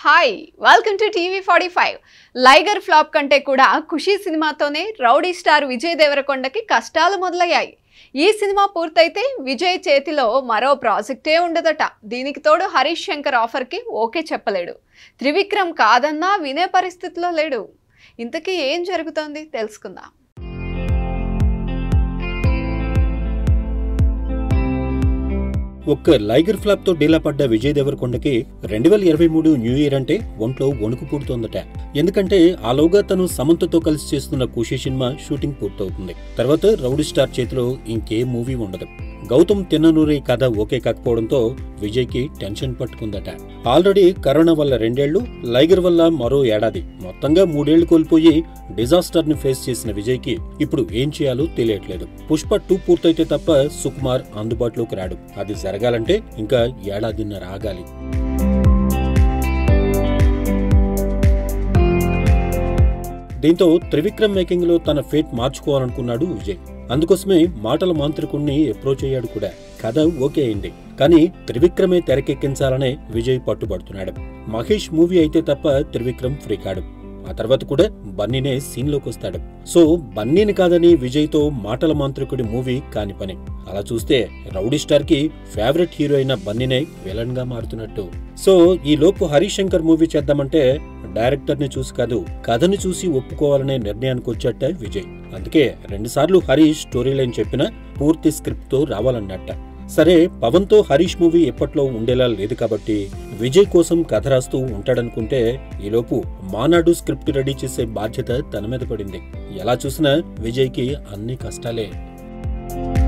hi welcome to TV forty five Liger flop కంటే కూడా ఖుషీ సినిమాతోనే రౌడీ స్టార్ విజయ్ దేవరకొండకి కష్టాలు మొదలయ్యాయి ఈ సినిమా పూర్తయితే విజయ్ చేతిలో మరో ప్రాజెక్టే ఉండదట దీనికి తోడు హరీష్ శంకర్ ఆఫర్కి ఓకే చెప్పలేడు త్రివిక్రమ్ కాదన్నా వినే పరిస్థితిలో లేడు ఇంతకీ ఏం జరుగుతోంది తెలుసుకుందాం ఒక్క లైగర్ ఫ్లాప్ తో డీలా పడ్డ విజయ్ దేవరకొండకి రెండు వేల ఇరవై మూడు న్యూ ఇయర్ అంటే ఒంట్లో వణుకు పుడుతోందట ఎందుకంటే ఆలోగా తను సమంతతో కలిసి చేస్తున్న ఖుషి సినిమా షూటింగ్ పూర్తవుతుంది తర్వాత రౌడీ స్టార్ చేతిలో ఇంకే మూవీ ఉండదు గౌతమ్ తిన్ననూరి కథ ఓకే కాకపోవడంతో విజయ్ కి టెన్షన్ పట్టుకుందట ఆల్రెడీ కరోనా వల్ల రెండేళ్లు లైగర్ వల్ల మరో ఏడాది మొత్తంగా మూడేళ్లు కోల్పోయి డిజాస్టర్ ని ఫేస్ చేసిన విజయ్ కి ఇప్పుడు ఏం చేయాలో తెలియట్లేదు పుష్ప టూ పూర్తయితే తప్ప సుకుమార్ అందుబాటులోకి రాడు అది జరగాలంటే ఇంకా ఏడాదిన్నర ఆగాలి దీంతో త్రివిక్రమ్ మేకింగ్ లో తన ఫేట్ మార్చుకోవాలనుకున్నాడు విజయ్ అందుకోసమే మాటల మాంత్రికుణ్ణి అప్రోచ్ అయ్యాడు కూడా కథ ఓకే అయింది కానీ త్రివిక్రమే తెరకెక్కించాలనే విజయ్ పట్టుబడుతున్నాడు మహేష్ మూవీ అయితే తప్ప త్రివిక్రమ్ ఫ్రీ కాడు ఆ తర్వాత కూడా బన్నీనే సీన్ లోకి వస్తాడు సో బన్నీని కాదని విజయ్ తో మాటల మాంత్రికుడి మూవీ కాని పని అలా చూస్తే రౌడీ స్టార్ కి ఫేవరెట్ హీరో అయిన బన్నీనే విలన్ గా మారుతున్నట్టు సో ఈ లోపు హరీష్ శంకర్ మూవీ చేద్దామంటే డైరెక్టర్ ని చూసి కాదు కథని చూసి ఒప్పుకోవాలనే నిర్ణయానికి వచ్చాట విజయ్ అందుకే రెండుసార్లు హరీష్ స్టోరీ లైన్ చెప్పినా పూర్తి స్క్రిప్ట్ తో రావాలన్నట్ట సరే పవన్ తో హరీష్ మూవీ ఎప్పట్లో ఉండేలా లేదు కాబట్టి విజయ్ కోసం కథ రాస్తూ ఉంటాడనుకుంటే ఈలోపు మానాడు స్క్రిప్ట్ రెడీ చేసే బాధ్యత తన మీద పడింది ఎలా చూసినా విజయ్ కి అన్ని కష్టాలే